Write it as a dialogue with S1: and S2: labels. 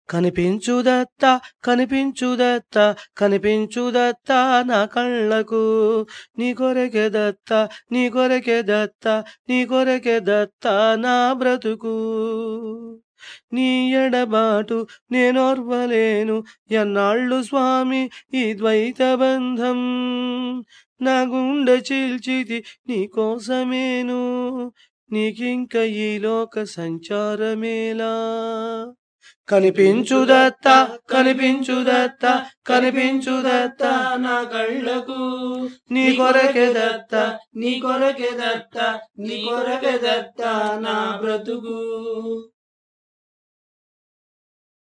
S1: కనిపించుదత్త కనిపించుదత్త కనిపించుదత్త నా కళ్ళకు నీ కొరకే దత్త నీ కొరకే దత్త నీ కొరకే దత్త నా బ్రతుకు నీ ఎడబాటు నేనోర్వలేను ఎన్నాళ్ళు స్వామి ఈ ద్వైత బంధం నా గుండె చీల్చితి నీ కోసమేను నీకింక ఈ లోక సంచారమేలా కనిపించుదత్త కనిపించుదత్త కనిపించుదత్త
S2: నా కళ్ళకు
S1: నీ కొరకే దత్త
S2: నీ కొరకే దత్త నీ కొరకే దత్త నా బ్రతుకు